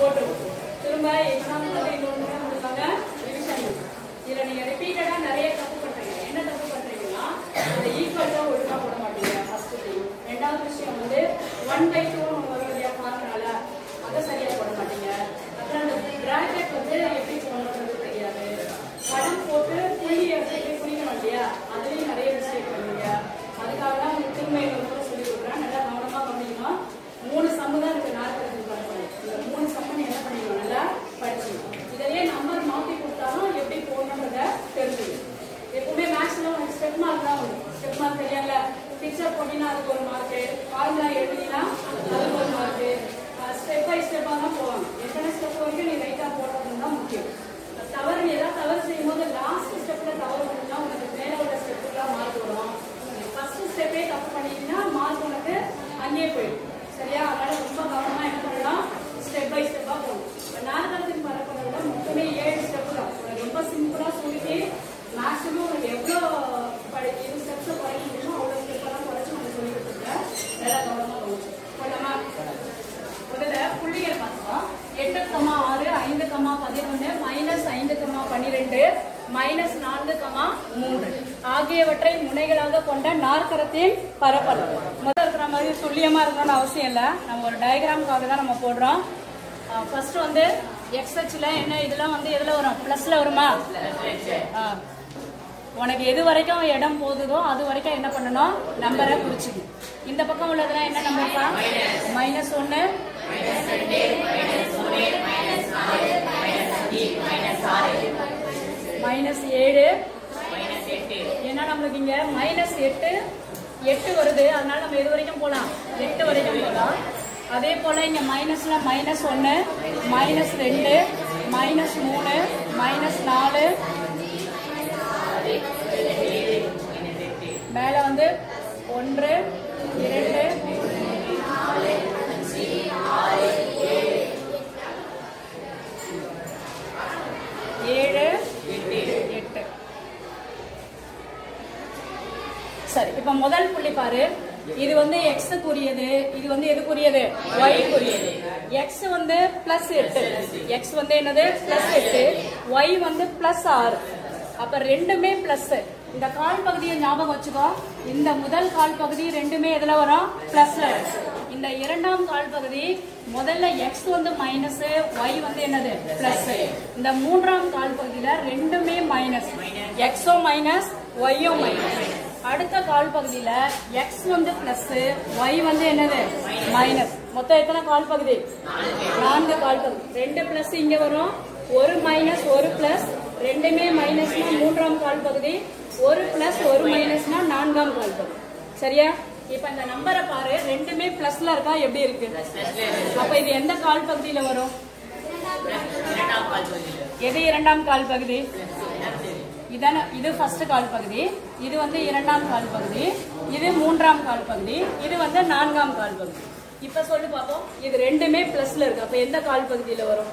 போட்டுருவோம் திரும்ப எக்ஸாம்பிள் வந்து இன்னொன்று கொடுப்பாங்க ரிவிஷன் இதுல நீங்க ரிப்பீட்டடா நிறைய தப்பு பண்றீங்க என்ன தப்பு பண்றீங்கன்னா இந்த ஈக்குவல் தான் ஒழுங்கா போட மாட்டீங்க ஃபர்ஸ்ட் திங் ரெண்டாவது விஷயம் வந்து ஒன் பை டூ வரும் இல்லையா ஃபார்முலால அதை சரியா போட மாட்டீங்க அப்புறம் அந்த பிராக்கெட் வந்து எப்படி போடணுன்றது தெரியாது படம் போட்டு புள்ளியை எப்படி புரியணும் இல்லையா அதுலயும் நிறைய மிஸ்டேக் பண்ணுவீங்க அதுக்காக தான் உங்களுக்கு திரும்ப இன்னொரு முறை சொல்லி கொடுக்குறேன் நல்லா கவனமா கவனிக்கணும் மூணு சம்மு தான் இருக்கு நாற்பது பண்ணணும் இந்த மூணு சம்மு நீ என்ன பண்ணிக்கணும் நல்லா படிச்சு இதையே நம்பர் மாத்தி கொடுத்தாலும் எப்படி போடணுன்றத தெரிஞ்சுக்கணும் எப்பவுமே மேக்ஸ்ல உனக்கு ஸ்டெப் மார்க் தான் வரும் ஸ்டெப் மார்க் தெரியல பிக்சர் போட்டீங்கன்னா அதுக்கு ஒரு மார்க் ஃபார்முலா எழுதினா அதுக்கு ஒரு மார்க் ஸ்டெப் பை ஸ்டெப்பா தான் போவாங்க எத்தனை ஸ்டெப் வரைக்கும் நீ ரைட்டா போடுறது தான் முக்கியம் தவறு நீ ஏதாவது தவறு செய்யும் போது லாஸ்ட் ஸ்டெப்ல தவறு பண்ணா உனக்கு மேல உள்ள ஸ்டெப்புக்குலாம் மார்க் வரும் ஃபர்ஸ்ட் ஸ்டெப்பே தப்பு பண்ணிட்டீங்கன்னா மார்க் உனக்கு அங்கேயே போயிடும் சரியா அதனால ரொம்ப கவனமா என்ன பண்ணலாம் ஸ்டெப் பை ஸ்டெப்பா போகணும் இப்போ நாடகத்துக்கு வரப்படுறத மொத்தமே ஏழு ஸ்டெப் தான் உனக்கு ரொம்ப சிம்பிளா சொல்லிட்டு மேக்ஸிமம் உனக்கு எவ்வளோ படி இது ஸ்டெப்ஸை குறைக்க முடியுமோ அவ்வளோ ஸ்டெப்பெல்லாம் குறைச்சு உனக்கு சொல்லி கொடுத்துருக்கேன் நல்லா கவனமா கவனிச்சு போலாமா முதல்ல புள்ளிகள் பார்த்தோம் எட்டு கமா ஆறு ஐந்து கமா பதினொன்று மைனஸ் ஐந்து கமா பன்னிரெண்டு மைனஸ் நான்கு கமா மூன்று ஆகியவற்றை முனைகளாக கொண்ட நாற்கரத்தின் பரப்பளவு முதல்ல இருக்கிற மாதிரி துல்லியமா இருக்கணும்னு அவசியம் இல்லை நம்ம ஒரு டயக்ராம்காக தான் நம்ம போடுறோம் ஃபர்ஸ்ட் வந்து எக்ஸ் அச்சில் என்ன இதெல்லாம் வந்து எதுல வரும் பிளஸ்ல வருமா ஆ. உனக்கு எது வரைக்கும் இடம் போகுதோ அது வரைக்கும் என்ன பண்ணணும் நம்பரை குறிச்சுக்கணும் இந்த பக்கம் உள்ளதெல்லாம் என்ன நம்பர்ப்பா மைனஸ் ஒன்று மைனஸ் ஏழு ஏன்னா நம்மளுக்கு இங்க மைனஸ் எட்டு எட்டு வருது அதனால நம்ம எது வரைக்கும் போலாம் எட்டு வரைக்கும் போகலாம் அதே போல இங்க மைனஸ்ல மைனஸ் ஒன்னு மைனஸ் ரெண்டு மைனஸ் மூணு மைனஸ் நாலு மேல வந்து ஒன்று இரண்டு ஏழு எட்டு சரி இப்ப முதல் புள்ளி பாரு இது வந்து x குறியது இது வந்து எதுக்குரியது y குறியது x வந்து பிளஸ் எட்டு x வந்து என்னது பிளஸ் எட்டு y வந்து பிளஸ் ஆறு அப்ப ரெண்டுமே பிளஸ் இந்த கால் பகுதியை ஞாபகம் வச்சுக்கோ இந்த முதல் கால் பகுதி ரெண்டுமே எதுல வரும் பிளஸ்ல இந்த இரண்டாம் கால் பகுதி முதல்ல x வந்து மைனஸ் y வந்து என்னது பிளஸ் இந்த மூன்றாம் கால் பகுதியில ரெண்டுமே மைனஸ் எக்ஸோ மைனஸ் ஒய்யோ மைனஸ் அடுத்த கால் பகுதியில x வந்து பிளஸ் y வந்து என்னது மைனஸ் மொத்தம் எத்தனை கால் பகுதி நான்கு கால் பகுதி ரெண்டு பிளஸ் இங்க வரும் ஒரு மைனஸ் ஒரு பிளஸ் ரெண்டுமே மைனஸ்னா மூன்றாம் கால் பகுதி ஒரு பிளஸ் ஒரு மைனஸ்னா நான்காம் கால் பகுதி சரியா இப்ப இந்த நம்பரை பாரு ரெண்டுமே பிளஸ்ல இருக்கா எப்படி இருக்கு அப்ப இது எந்த கால் பகுதியில வரும் எது இரண்டாம் கால் பகுதி இதான இது ஃபர்ஸ்ட் கால் பகுதி இது வந்து இரண்டாம் கால் பகுதி இது மூன்றாம் கால் பகுதி இது வந்து நான்காம் கால் பகுதி இப்ப சொல்லு பாப்போம் இது ரெண்டுமே பிளஸ்ல இருக்கு அப்ப எந்த கால் பகுதியில வரும்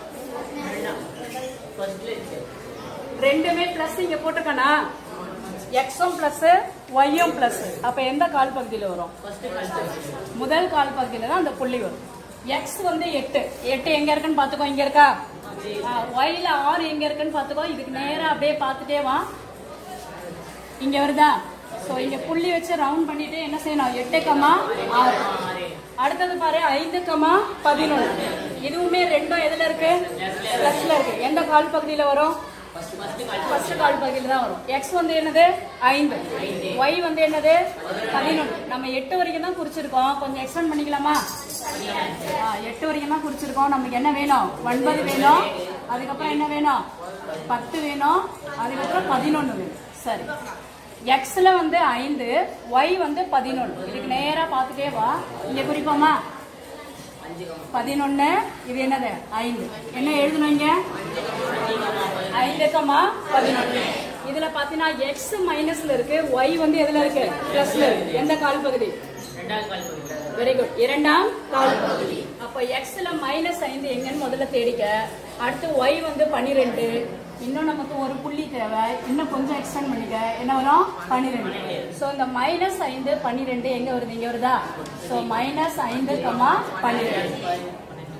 ரெண்டுமே பிளஸ் இங்க போட்டிருக்கனா எக்ஸும் பிளஸ் ஒய்யும் பிளஸ் அப்ப எந்த கால் பகுதியில வரும் முதல் கால் பகுதியில தான் அந்த புள்ளி வரும் எக்ஸ் வந்து எட்டு எட்டு எங்க இருக்குன்னு பாத்துக்கோ இங்க இருக்கா ஒய்ல ஆறு எங்க இருக்குன்னு பாத்துக்கோ இதுக்கு நேரா அப்படியே பார்த்துட்டே வா இங்க வருதா சோ இங்க புள்ளி வச்சு ரவுண்ட் பண்ணிட்டு என்ன செய்யணும் எட்டு கமா ஆறு அடுத்தது பாரு ஐந்து கமா பதினொன்று இதுவுமே ரெண்டும் எதுல இருக்கு பிளஸ்ல இருக்கு எந்த கால் பகுதியில வரும் ஃபர்ஸ்ட் கால் பகுதியில தான் வரும் எக்ஸ் வந்து என்னது ஐந்து ஒய் வந்து என்னது பதினொன்று நம்ம எட்டு வரைக்கும் தான் குறிச்சிருக்கோம் கொஞ்சம் எக்ஸ்டெண்ட் பண்ணிக்கலாமா ஆ, எட்டு வரைக்கும் தான் குறிச்சிருக்கோம் நமக்கு என்ன வேணும் ஒன்பது வேணும் அதுக்கப்புறம் என்ன வேணும் பத்து வேணும் அதுக்கப்புறம் பதினொன்று வேணும் சரி எக்ஸ்ல வந்து ஐந்து ஒய் வந்து பதினொன்று இதுக்கு நேரா பார்த்துட்டே வா இங்க குறிப்போமா பதினொன்னு இது என்னது ஐந்து என்ன எழுதணும் இங்க ஐந்து கமா பதினொன்று இதுல பாத்தீங்கன்னா எக்ஸ் மைனஸ்ல இருக்கு ஒய் வந்து எதுல இருக்கு பிளஸ்ல இருக்கு எந்த கால் பகுதி வெரி குட் இரண்டாம் கால் பகுதி அப்ப எக்ஸ்ல மைனஸ் ஐந்து எங்கன்னு முதல்ல தேடிக்க அடுத்து ஒய் வந்து பன்னிரெண்டு இன்னும் நமக்கு ஒரு புள்ளி தேவை இன்னும் கொஞ்சம் எக்ஸ்டெண்ட் பண்ணிக்க என்ன வரும் பன்னிரெண்டு சோ இந்த மைனஸ் ஐந்து பன்னிரெண்டு எங்க வருது இங்க வருதா சோ மைனஸ் ஐந்து கமா பன்னிரெண்டு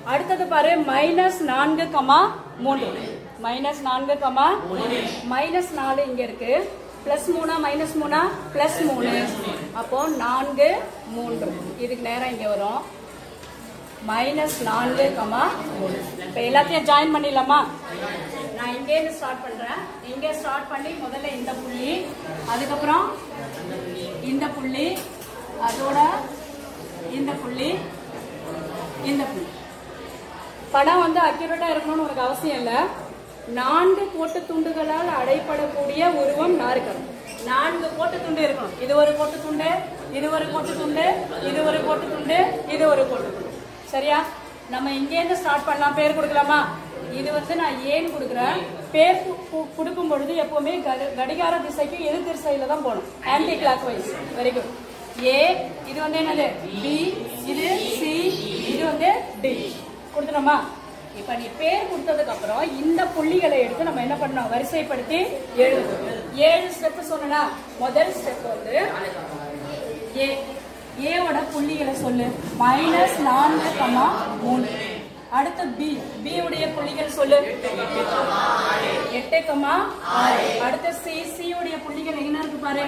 அடுத்தது பாரு மைனஸ் நான்கு கமா மூன்று மைனஸ் நான்கு கமா மைனஸ் நாலு இங்க இருக்கு பிளஸ் மூணா மைனஸ் மூணா பிளஸ் மூணு அப்போ நான்கு மூன்று இதுக்கு நேரம் இங்க வரும் மைனஸ் நான்கு கமா மூணு இப்போ எல்லாத்தையும் ஜாயின் பண்ணிடலாமா நான் இங்கேருந்து ஸ்டார்ட் பண்றேன் இங்க ஸ்டார்ட் பண்ணி முதல்ல இந்த புள்ளி அதுக்கப்புறம் இந்த புள்ளி அதோட இந்த புள்ளி இந்த புள்ளி படம் வந்து அக்யூரேட்டா இருக்கணும்னு உனக்கு அவசியம் இல்ல நான்கு கோட்டு துண்டுகளால் அடைப்படக்கூடிய உருவம் நாற்கரம் நான்கு கோட்டு துண்டு இருக்கணும் இது ஒரு கோட்டு துண்டு இது ஒரு கோட்டு துண்டு இது ஒரு கோட்டு துண்டு இது ஒரு கோட்டு துண்டு சரியா நம்ம இங்கேருந்து ஸ்டார்ட் பண்ணலாம் பேர் கொடுக்கலாமா இது வந்து நான் ஏன்னு கொடுக்குறேன் பேர் கு- கு- கொடுக்கும் பொழுது எப்பவுமே கடி- கடிகார திசைக்கு எதிர் திசையில தான் போகணும் anticlockwise very good ஏ இது வந்து என்னது பி இது சி இது வந்து டி கொடுத்துட்டோமா இப்ப நீ பேர் கொடுத்ததுக்கு அப்புறம் இந்த புள்ளிகளை எடுத்து நம்ம என்ன பண்ணோம் வரிசைப்படுத்தி எழுதணும் ஏழு ஸ்டெப் சொன்னா முதல் ஸ்டெப் வந்து ஏ ஏவோட புள்ளிகளை சொல்லு மைனஸ் நான்கு கமா மூணு அடுத்து பி பி உடைய புள்ளிகள் சொல்லு எட்டு கமா ஆறு அடுத்து சி சி உடைய புள்ளிகள் என்ன இருக்கு பாரு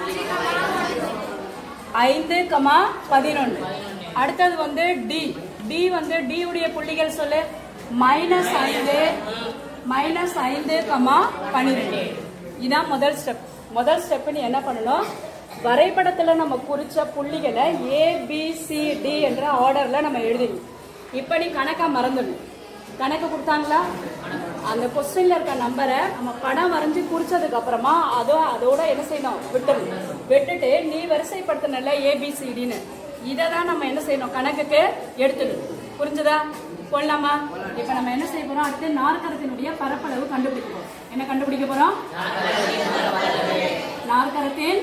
ஐந்து கமா பதினொன்று அடுத்தது வந்து டி டி வந்து டி உடைய புள்ளிகள் சொல்லு மைனஸ் ஐந்து மைனஸ் ஐந்து கமா பன்னிரெண்டு இதான் முதல் ஸ்டெப் முதல் ஸ்டெப் நீ என்ன பண்ணணும் வரைபடத்துல நம்ம குறிச்ச புள்ளிகளை ஏ பி சி டி என்ற ஆர்டர்ல நம்ம எழுதிடணும் இப்ப நீ கணக்கா மறந்துடணும் கணக்கு கொடுத்தாங்களா அந்த கொஸ்டின்ல இருக்க நம்பரை நம்ம படம் வரைஞ்சு குறிச்சதுக்கு அப்புறமா அதோ அதோட என்ன செய்யணும் விட்டுடணும் விட்டுட்டு நீ வரிசைப்படுத்தினல ஏபிசிடின்னு இதை தான் நம்ம என்ன செய்யணும் கணக்குக்கு எடுத்துடணும் புரிஞ்சுதா கொள்ளலாமா இப்ப நம்ம என்ன செய்ய போறோம் அடுத்து நாற்கரத்தினுடைய பரப்பளவு கண்டுபிடிக்க போறோம் என்ன கண்டுபிடிக்க போறோம் நாற்கரத்தின்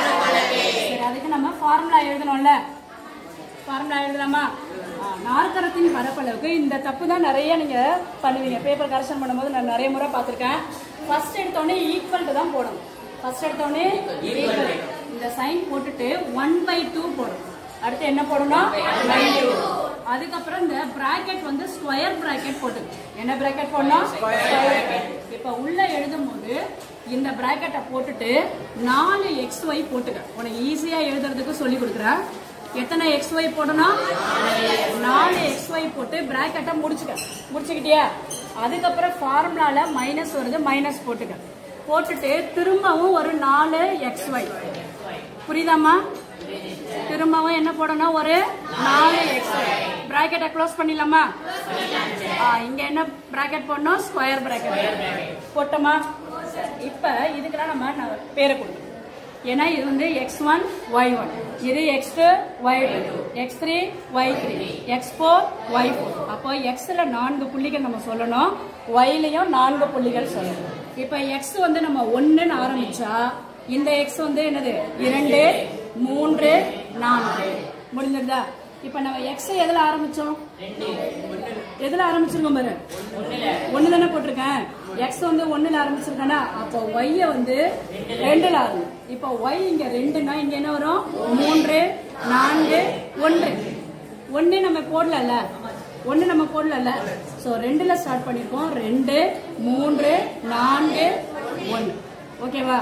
சரி அதுக்கு நம்ம ஃபார்முலா எழுதணும்ல ஃபார்முலா எழுதலாமா ஆ, நாற்கரத்தின் பரப்பளவுக்கு இந்த தப்பு தான் நிறைய நீங்க பண்ணுவீங்க பேப்பர் கரெக்ஷன் பண்ணும்போது நான் நிறைய முறை பார்த்திருக்கேன் ஃபர்ஸ்ட் எடுத்தோடனே ஈக்குவல் தான் போடணும் ஃபர்ஸ்ட் எடுத்தோடனே ஈக்குவல் இந்த சைன் போட்டுட்டு ஒன் பை டூ போடணும் அடுத்து என்ன போடணும் பை டூ அதுக்கப்புறம் இந்த பிராக்கெட் வந்து ஸ்கொயர் பிராக்கெட் போட்டு என்ன பிராக்கெட் போடணும் ஸ்கொயர் இப்ப உள்ள எழுதும் போது இந்த பிராக்கெட்டை போட்டுட்டு நாலு எக்ஸ் ஒய் போட்டுக்க உனக்கு ஈஸியா எழுதுறதுக்கு சொல்லி கொடுக்குறேன் எத்தனை எக்ஸ் ஒய் போடணும் நாலு எக்ஸ் ஒய் போட்டு பிராக்கெட்டை முடிச்சுக்க முடிச்சுக்கிட்டியா அதுக்கப்புறம் ஃபார்முலால மைனஸ் வருது மைனஸ் போட்டுக்க போட்டுட்டு திரும்பவும் ஒரு நாலு எக்ஸ் ஒய் புரியுதாம்மா திரும்பவும் என்ன போடணும் ஒரு நாலு எக்ஸ் பிராக்கெட்டை க்ளோஸ் பண்ணிடலாமா ஆ, இங்க என்ன பிராக்கெட் போடணும் ஸ்கொயர் பிராக்கெட் போட்டோமா இப்ப இதுக்கெல்லாம் நம்ம ந- பேரை கொடுக்கணும் ஏன்னா இது வந்து எக்ஸ் ஒன் ஒய் ஒன் இது x two y two x three y three x four y four அப்போ எக்ஸ்ல நான்கு புள்ளிகள் நம்ம சொல்லணும் ஒய்லயும் நான்கு புள்ளிகள் சொல்லணும் இப்போ எக்ஸ் வந்து நம்ம ஒன்றுன்னு ஆரம்பிச்சா இந்த எக்ஸ் வந்து என்னது இரண்டு மூன்று நான்கு முடிஞ்சிருதா இப்போ நம்ம எக்ஸ் எதுல ஆரம்பிச்சோம் எதுல ஆரம்பிச்சிருக்கோம் பாரு ஒண்ணு தானே போட்டிருக்கேன் எக்ஸ் வந்து ஒண்ணுல ஆரம்பிச்சிருக்கேனா அப்போ ஒய்ய வந்து ரெண்டுல ஆரம்பி இப்போ ஒய் இங்க ரெண்டுனா இங்க என்ன வரும் மூன்று நான்கு ஒன்று ஒண்ணு நம்ம போடல ஒண்ணு நம்ம போடல சோ ரெண்டுல ஸ்டார்ட் பண்ணிருக்கோம் ரெண்டு மூன்று நான்கு ஒன்னு ஓகேவா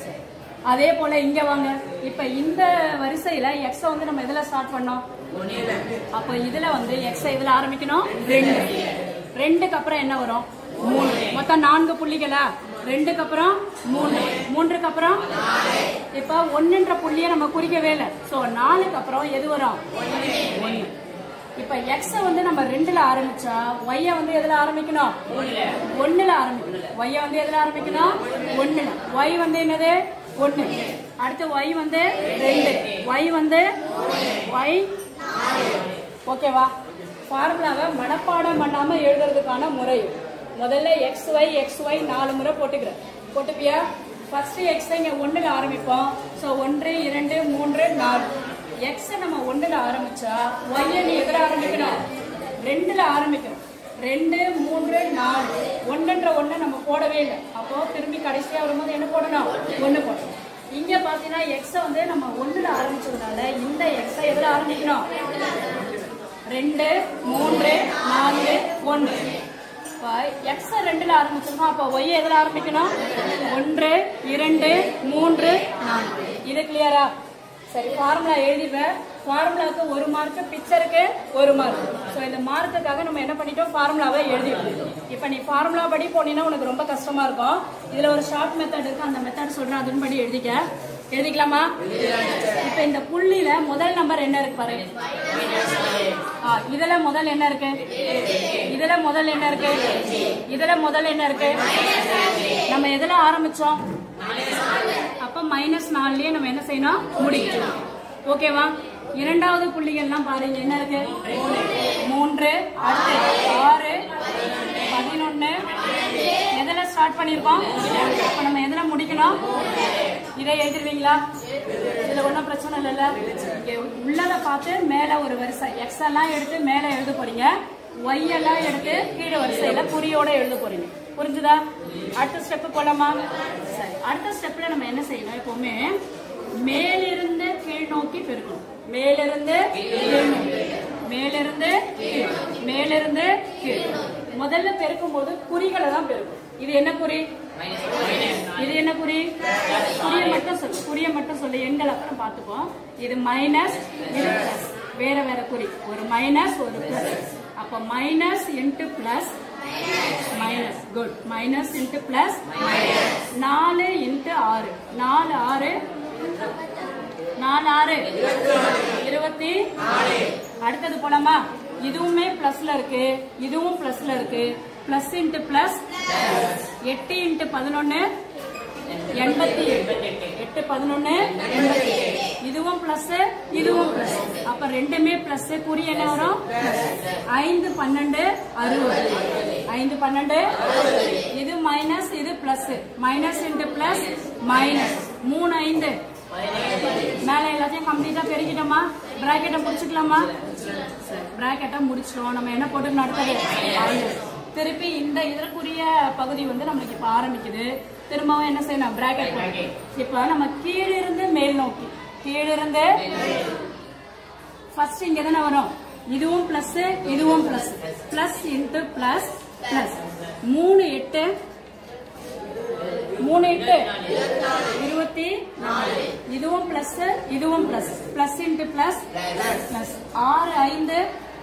அதே போல இங்க வாங்க இப்ப இந்த வரிசையில எக்ஸ வந்து நம்ம எதுல ஸ்டார்ட் பண்ணோம் அப்ப இதுல வந்து எக்ஸ இதுல ஆரம்பிக்கணும் ரெண்டு ரெண்டுக்கு அப்புறம் என்ன வரும் மூணு மொத்தம் நான்கு புள்ளிகளா ரெண்டுக்கு அப்புறம் மூணு மூன்றுக்கு அப்புறம் இப்ப ஒண்ணுன்ற புள்ளியை நம்ம குறிக்கவே இல்லை சோ நாலுக்கு அப்புறம் எது வரும் ஒண்ணு இப்ப எக்ஸ வந்து நம்ம ரெண்டுல ஆரம்பிச்சா ஒய்ய வந்து எதுல ஆரம்பிக்கணும் ஒண்ணுல ஆரம்பிக்கணும் ஒய்ய வந்து எதுல ஆரம்பிக்கணும் ஒண்ணுல ஒய் வந்து என்னது ஒண்ணு அடுத்து ஒய் வந்து ரெண்டு ஒய் வந்து ஒய் ஓகேவா ஃபார்முலாவை மனப்பாடம் பண்ணாம எழுதுறதுக்கான முறை முதல்ல எக்ஸ் ஒய் எக்ஸ் ஒய் நாலு முறை போட்டுக்கிறேன் போட்டுப்பியா ஃபர்ஸ்ட் எக்ஸ் இங்க ஒண்ணுல ஆரம்பிப்போம் ஸோ ஒன்று இரண்டு மூன்று நாலு எக்ஸ் நம்ம ஒண்ணுல ஆரம்பிச்சா ஒய்ய நீ எதிர ஆரம்பிக்கணும் ரெண்டுல ஆரம்பிக்கணும் ரெண்டு மூன்று நாலு ஒன்றுன்ற ஒண்ணு நம்ம போடவே இல்லை அப்போ திரும்பி கடைசியா வரும்போது என்ன போடணும் ஒண்ணு போடணும் இங்க பாத்தீங்கன்னா எக்ஸ வந்து நம்ம ஒண்ணுல ஆரம்பிச்சதுனால இந்த எக்ஸ எதுல ஆரம்பிக்கணும் ரெண்டு மூன்று நாலு ஒன்று இப்போ எக்ஸ் ரெண்டுல ஆரம்பிச்சிருக்கோம் அப்போ ஒய் எதுல ஆரம்பிக்கணும் ஒன்று இரண்டு மூன்று நான்கு இது கிளியரா சரி ஃபார்முலா எழுதிடுவேன் ஃபார்முலாவுக்கு ஒரு மார்க் பிக்சருக்கு ஒரு மார்க் ஸோ இந்த மார்க்குக்காக நம்ம என்ன பண்ணிட்டோம் ஃபார்முலாவை எழுதிடுவோம் இப்போ நீ ஃபார்முலா படி போனீங்கன்னா உனக்கு ரொம்ப கஷ்டமா இருக்கும் இதுல ஒரு ஷார்ட் மெத்தட் இருக்கு அந்த மெத்தட் சொல்றேன் அதன்படி எழுதிக்க எழுதிக்கலாமா இப்போ இந்த புள்ளியில முதல் நம்பர் என்ன இருக்கு பாரு ஆ, இதுல முதல் என்ன இருக்கு இதுல முதல் என்ன இருக்கு இதுல முதல் என்ன இருக்கு நம்ம எதுல ஆரம்பிச்சோம் அப்ப மைனஸ் நாலுலயே நம்ம என்ன செய்யணும் முடிக்கணும் ஓகேவா இரண்டாவது புள்ளிகள்லாம் பாருங்க என்ன இருக்கு மூன்று அடுத்து ஆறு பதினொன்னு எதுல ஸ்டார்ட் பண்ணிருக்கோம் அப்ப நம்ம எதுல முடிக்கணும் இதை எழுதிருவீங்களா இதுல ஒன்றும் பிரச்சனை இல்லைல்ல இங்க உள்ளத பார்த்து மேல ஒரு வரிசை எக்ஸ் எல்லாம் எடுத்து மேல எழுத போறீங்க ஒய் எல்லாம் எடுத்து கீழே வரிசையில குறியோட எழுத போறீங்க புரிஞ்சுதா அடுத்த ஸ்டெப் போலாமா சரி அடுத்த ஸ்டெப்ல நம்ம என்ன செய்யணும் எப்பவுமே மேலிருந்து கீழ் நோக்கி பெருக்கணும் மேலிருந்து கீழ் நோக்கி மேலிருந்து கீழ் மேலிருந்து கீழ் முதல்ல பெருக்கும் போது குறிகளை தான் பெருக்கும் இது என்ன குறி இது என்ன குறி குறிய மட்டும் சொல்லு குறிய மட்டும் சொல்லு எண்கள் அப்புறம் பார்த்துப்போம் இது மைனஸ் இது பிளஸ் வேற வேற குறி ஒரு மைனஸ் ஒரு பிளஸ் அப்ப minus into plus minus good minus into plus நாலு இன்ட்டு ஆறு நாலு ஆறு நாலு ஆறு இருபத்தி அடுத்தது போலாமா இதுவுமே பிளஸ்ல இருக்கு இதுவும் பிளஸ்ல இருக்கு பிளஸ் இன்ட்டு பிளஸ் எட்டு இன்ட்டு பதினொன்னு எண்பத்தி எட்டு எட்டு பதினொன்னு எண்பத்தி எட்டு இதுவும் பிளஸ் இதுவும் பிளஸ் அப்ப ரெண்டுமே பிளஸ் குறி என்ன வரும் ஐந்து பன்னெண்டு அறுபது ஐந்து பன்னெண்டு இது மைனஸ் இது plus minus into plus minus மூணு ஐந்து மேல எல்லாத்தையும் கம்ப்ளீட்டா பெருக்கிட்டோமா பிராக்கெட்டை முடிச்சுக்கலாமா பிராக்கெட்டை முடிச்சிட்டோம் நம்ம என்ன போட்டு நடத்தது ஆறு. திருப்பி இந்த இதற்குரிய பகுதி வந்து நம்மளுக்கு இப்ப ஆரம்பிக்குது திரும்பவும் என்ன செய்யணும் பிராக்கெட் இப்ப நம்ம கீழிருந்து மேல் நோக்கி கீழிருந்து ஃபர்ஸ்ட் இங்க தானே வரும் இதுவும் பிளஸ் இதுவும் plus plus into plus plus மூணு எட்டு மூணு எட்டு இருபத்தி நாலு இதுவும் பிளஸ் இதுவும் plus plus into plus plus ஆறு ஐந்து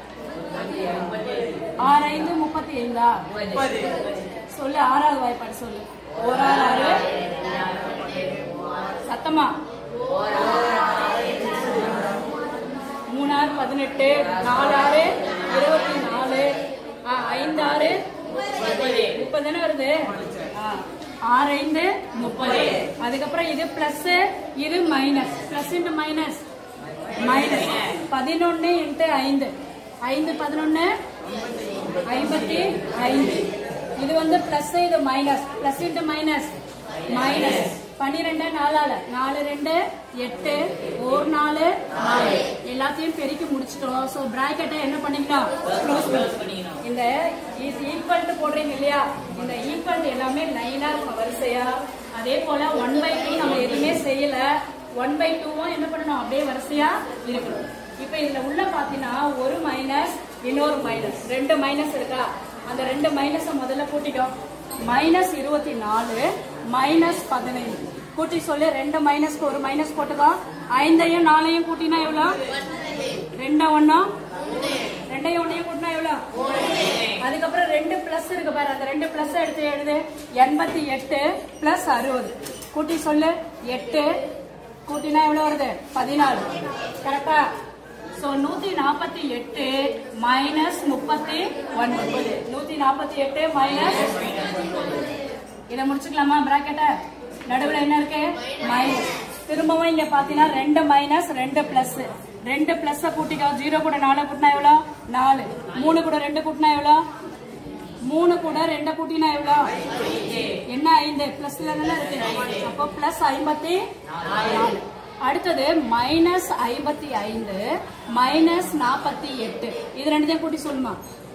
ஆறு ஐந்து முப்பத்தி ஐந்தா சொல்லு ஆறாவது வாய்ப்பாடு சொல்லு ஓராறு ஆறு சத்தமா மூணாறு பதினெட்டு நாலாறு இருபத்தி நாலு ஆ, ஐந்து ஆறு முப்பது தானே வருது ஆ, ஆறு ஐந்து முப்பது அதுக்கப்புறம் இது பிளஸ் இது minus plus into minus minus பதினொன்னு இன்ட்டு ஐந்து ஐந்து பதினொன்னு ஐம்பத்தி ஐந்து இது வந்து பிளஸ் இது minus plus into minus minus பன்னிரெண்டு நாலால நாலு ரெண்டு எட்டு ஒரு நாலு நாலு எல்லாத்தையும் பெருக்கி முடிச்சிட்டோம் ஸோ பிராக்கெட்டை என்ன பண்ணிக்கணும் க்ளோஸ் பண்ணிக்கணும் இந்த ஈக்குவல் போடுறீங்க இல்லையா இந்த ஈக்குவல் எல்லாமே லைனா இருக்கும் வரிசையா அதே போல ஒன் பை டூ நம்ம எதுவுமே செய்யல ஒன் பை டூவும் என்ன பண்ணணும் அப்படியே வரிசையா இருக்கணும் இப்ப இதுல உள்ள பாத்தீங்கன்னா ஒரு மைனஸ் இன்னொரு மைனஸ் ரெண்டு மைனஸ் இருக்கா அந்த ரெண்டு மைனஸை முதல்ல கூட்டிக்கோ மைனஸ் இருபத்தி நாலு மைனஸ் பதினைந்து கூட்டி சொல்லு ரெண்டு மைனஸ்க்கு ஒரு மைனஸ் போட்டுக்கோ ஐந்தையும் நாலையும் கூட்டினா எவ்வளோ ரெண்டா ஒண்ணா ரெண்டையும் ஒன்னையும் கூட்டினா எவ்வளோ அதுக்கப்புறம் ரெண்டு பிளஸ் இருக்கு பாரு அந்த ரெண்டு பிளஸ் எடுத்து எழுது எண்பத்தி எட்டு பிளஸ் அறுபது கூட்டி சொல்லு எட்டு கூட்டினா எவ்வளவு வருது பதினாலு கரெக்டா சோ நூத்தி நாற்பத்தி எட்டு மைனஸ் முப்பத்தி ஒன்பது நூத்தி நாற்பத்தி எட்டு மைனஸ் இதை முடிச்சுக்கலாமா பிராக்கெட்ட நடுவுல என்ன இருக்கு மைனஸ் திரும்பவும் இங்க பாத்தீங்கன்னா ரெண்டு மைனஸ் ரெண்டு பிளஸ் ரெண்டு பிளஸ் கூட்டிக்கோ ஜீரோ கூட நாலு கூட்டினா எவ்வளோ நாலு மூணு கூட ரெண்டு கூட்டினா எவ்வளோ மூணு கூட ரெண்டு கூட்டினா எவ்வளோ என்ன ஐந்து பிளஸ்ல தானே இருக்கு அப்போ பிளஸ் ஐம்பத்தி நாலு அடுத்தது மைனஸ் ஐம்பத்தி ஐந்து மைனஸ் நாற்பத்தி எட்டு இது ரெண்டுத்தையும் கூட்டி சொல்லுமா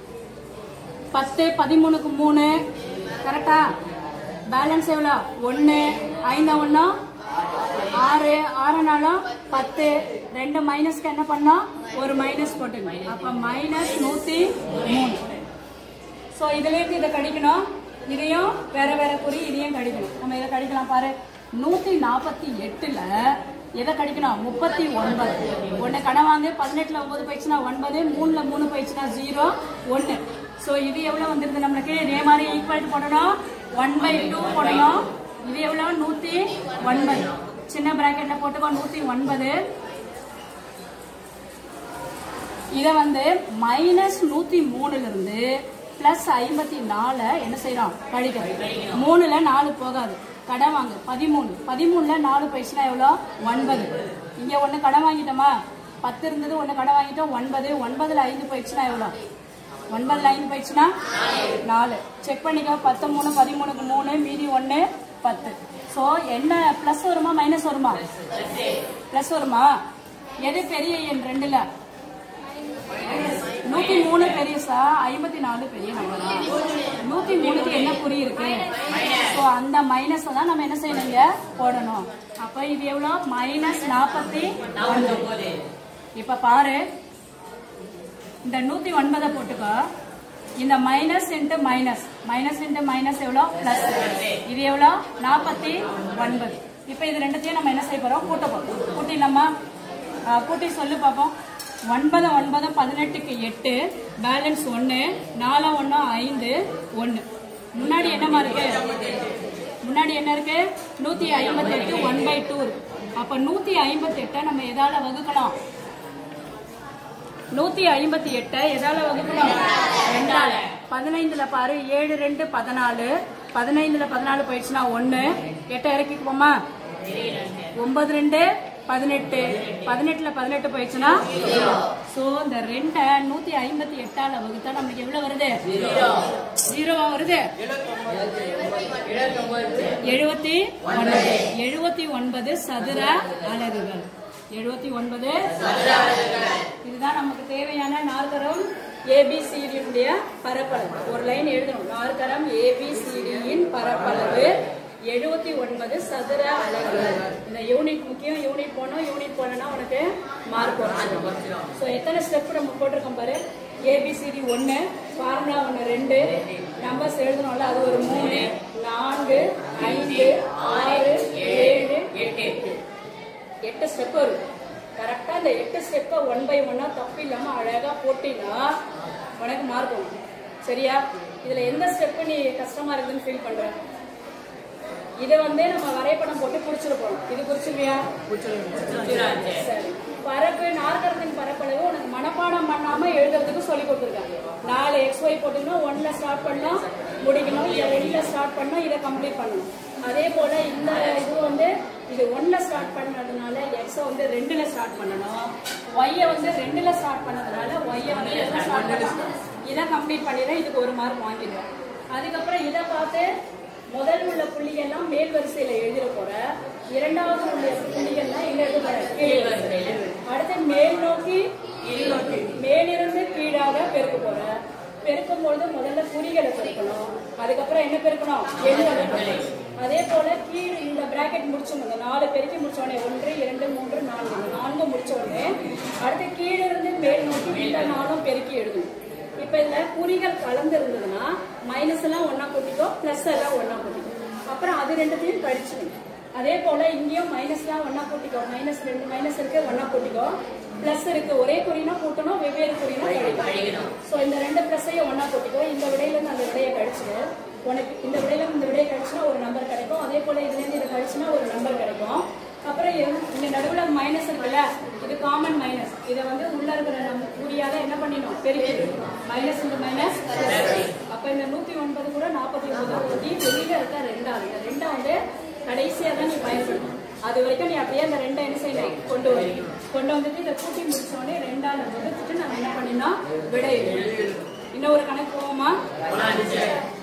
பத்து பதிமூணுக்கு மூணு கரெக்டா பேலன்ஸ் எவ்வளோ ஒன்று ஐந்தா ஒன்றா ஆறு ஆறு நாளும் பத்து ரெண்டு மைனஸ்க்கு என்ன பண்ணோம் ஒரு மைனஸ் போட்டுங்க அப்ப மைனஸ் நூத்தி மூணு ஸோ இதுலேருந்து இதை கழிக்கணும் இதையும் வேற வேற குறி இதையும் கழிக்கணும் நம்ம இதை கழிக்கலாம் பாரு நூத்தி நாற்பத்தி எட்டுல எதை கழிக்கணும் முப்பத்தி ஒன்பது ஒன்று கணவாங்க பதினெட்டுல ஒன்பது போயிடுச்சுன்னா ஒன்பது மூணுல மூணு போயிடுச்சுன்னா ஜீரோ ஒன்று ஸோ இது எவ்வளோ வந்துருது நம்மளுக்கு இதே மாதிரி ஈக்குவல் போடணும் ஒன் பை டூ போடணும் இது எவ்வளோ நூற்றி ஒன்பது சின்ன பிராக்கெட்ல போட்டுக்கோ நூற்றி ஒன்பது இதை வந்து மைனஸ் நூற்றி மூணுலேருந்து ப்ளஸ் ஐம்பத்தி நாலை என்ன செய்கிறோம் கழிக்கிறோம் மூணுல நாலு போகாது கடன் வாங்கு பதிமூணு பதிமூணுல நாலு போயிடுச்சுன்னா எவ்வளோ ஒன்பது இங்கே ஒன்று கடன் வாங்கிட்டோமா பத்து இருந்தது ஒன்று கடன் வாங்கிட்டோம் ஒன்பது ஒன்பதுல ஐந்து போயிடுச்சுன்னா எவ்வளோ ஒன்பதுல ஐந்து போயிடுச்சுன்னா நாலு செக் பண்ணிக்கோ பத்து மூணு பதிமூணுக்கு மூணு மீதி ஒன்று பத்து ஸோ என்ன ப்ளஸ் வருமா மைனஸ் வருமா ப்ளஸ் வருமா எது பெரிய எண் ரெண்டுல நூத்தி மூணு பெரியசா ஐம்பத்தி நாலு பெரிய நம்பரா நூத்தி மூணுக்கு என்ன குறி இருக்கு ஸோ அந்த மைனஸ் தான் நம்ம என்ன செய்யணுங்க போடணும் அப்ப இது எவ்வளவு மைனஸ் நாற்பத்தி ஒன்பது இப்ப பாரு இந்த நூத்தி ஒன்பதை போட்டுக்கோ இந்த minus into minus minus into minus எவ்வளோ பிளஸ் இது எவ்வளோ நாற்பத்தி ஒன்பது இப்போ இது ரெண்டுத்தையும் நம்ம என்ன செய்ய போறோம் கூட்ட போறோம் கூட்டிடலாமா ஆ, கூட்டி சொல்லு பார்ப்போம் ஒன்பது ஒன்பது பதினெட்டுக்கு எட்டு பேலன்ஸ் ஒன்று நாலு ஒன்று ஐந்து ஒன்று முன்னாடி என்னமா இருக்கு முன்னாடி என்ன இருக்கு நூத்தி ஐம்பத்தி எட்டு ஒன் பை டூ அப்ப நூத்தி ஐம்பத்தி எட்டை நம்ம எதால வகுக்கணும் நூத்தி ஐம்பத்தி எட்டை எதால வகுக்கணும் ரெண்டால பதினைந்துல பாரு ஏழு ரெண்டு பதினாலு பதினைந்துல பதினாலு போயிடுச்சுன்னா ஒண்ணு எட்டை இறக்கிக்குவோமா ஒன்பது ரெண்டு பதினெட்டு பதினெட்டுல பதினெட்டு போயிடுச்சுன்னா சோ இந்த ரெண்டை நூத்தி ஐம்பத்தி எட்டால வகுத்தா நமக்கு எவ்வளவு வருது ஜீரோவா வருது எழுபத்தி ஒன்பது எழுபத்தி ஒன்பது சதுர அலகுகள் எழுபத்தி ஒன்பது இதுதான் நமக்கு தேவையான நாற்கரம் ஏபிசிடியுடைய பரப்பளவு ஒரு லைன் எழுதணும் நாற்கரம் ஏபிசிடியின் பரப்பளவு எழுபத்தி ஒன்பது சதுர அலகுகள் இந்த யூனிட் முக்கியம் யூனிட் போனோம் யூனிட் போனோம்னா உனக்கு மார்க் வரும் ஸோ எத்தனை ஸ்டெப் நம்ம போட்டிருக்கோம் பாரு ஏபிசிடி ஒன்று ஃபார்முலா ஒன்று ரெண்டு நம்பர்ஸ் எழுதணும்ல அது ஒரு மூணு நான்கு ஐந்து ஆறு ஏழு எட்டு எட்டு ஸ்டெப் வரும் கரெக்டா இந்த எட்டு ஸ்டெப்பை ஒன் பை ஒன்னா தப்பு இல்லாம அழகா போட்டினா உனக்கு மார்க் வரும் சரியா இதுல எந்த ஸ்டெப் நீ கஷ்டமா இருக்குன்னு ஃபீல் பண்ற இதை வந்து நம்ம வரைபடம் போட்டு குறிச்சிருப்போம் இது குறிச்சிருவியா சரி பரப்பு நாற்கரத்தின் பரப்பளவு உனக்கு மனப்பாடம் பண்ணாம எழுதுறதுக்கு சொல்லி கொடுத்துருக்காங்க நாலு எக்ஸ் ஒய் போட்டீங்கன்னா ஒன்ல ஸ்டார்ட் பண்ணோம் முடிக்கணும் இதை ரெண்டுல ஸ்டார்ட் பண்ணோம் இதை கம்ப்ளீட் பண்ணணும் அதே போல இந்த இது வந்து இது ஒன்ல ஸ்டார்ட் பண்ணதுனால எக்ஸ வந்து ரெண்டுல ஸ்டார்ட் பண்ணணும் ஒய்ய வந்து ரெண்டுல ஸ்டார்ட் பண்ணதுனால ஒய்ய வந்து எதுல ஸ்டார்ட் பண்ணணும் இதை கம்ப்ளீட் பண்ணிடுறேன் இதுக்கு ஒரு மார்க் வாங்கிடுவேன் அதுக்கப்புறம் இதை பார்த்து முதல் உள்ள புள்ளிகள்லாம் மேல் வரிசையில எழுதிட போற இரண்டாவது உள்ள புள்ளிகள்லாம் எங்க எழுத போற கீழ் வரிசையில அடுத்து மேல் நோக்கி மேலிருந்து கீழாக பெருக்க போற பெருக்கும் பொழுது முதல்ல குறிகளை பெருக்கணும் அதுக்கப்புறம் என்ன பெருக்கணும் எண்களை பெருக்கணும். அதே போல கீழ் இந்த பிராக்கெட் முடிச்சோம் இந்த நாலு பெருக்கி முடிச்ச உடனே ஒன்று இரண்டு மூன்று நான்கு இந்த நான்கு முடிச்ச உடனே அடுத்து கீழிருந்து மேல் நோக்கி இந்த நாளும் பெருக்கி எழுதணும் இப்ப இதுல குறிகள் கலந்து இருந்ததுன்னா மைனஸ் எல்லாம் ஒண்ணா கூட்டிக்கோ பிளஸ் எல்லாம் ஒண்ணா கூட்டிக்கோ அப்புறம் அது ரெண்டுத்தையும் கழிச்சிடணும் அதே போல இங்கேயும் மைனஸ்லாம் ஒண்ணா கூட்டிக்கோ மைனஸ் ரெண்டு மைனஸ் இருக்கு ஒண்ணா கூட்டிக்கோ பிளஸ் இருக்கு ஒரே குறினா கூட்டணும் வெவ்வேறு குறினா கழிக்கணும் சோ இந்த ரெண்டு பிளஸையும் ஒண்ணா கூட்டிக்கோ இந்த விடையில இருந்து அந்த விடையை கழிச்சிடு உனக்கு இந்த விடையில இருந்து இந்த விடையை கழிச்சுனா ஒரு நம்பர் கிடைக்கும் அதே போல இதுல இருந்து இதை கழிச்சுனா ஒரு நம்பர் கிடைக்கும் அப்புறம் இது- இந்த நடுவுல மைனஸ் இருக்குல்ல இது காமன் மைனஸ் இதை வந்து உள்ள இருக்கிற நம்ம குறியால என்ன பண்ணிடணும் பெருக்கி மைனஸ் இந்த மைனஸ் அப்ப இந்த நூத்தி ஒன்பது கூட நாற்பத்தி ஒன்பது கூட்டி வெளியில இருக்க ரெண்டாவது இந்த ரெண்டை வந்து கடைசியா தான் நீ பயன்படுத்தணும் அது வரைக்கும் நீ அப்படியே அந்த ரெண்டை என்ன செய்யணும் கொண்டு வரணும் கொண்டு வந்துட்டு இதை கூட்டி முடிச்ச உடனே ரெண்டாவது வகுத்துட்டு நம்ம என்ன பண்ணிடணும் விடை எழுதணும். இன்னும் ஒரு கணக்கு போவோமா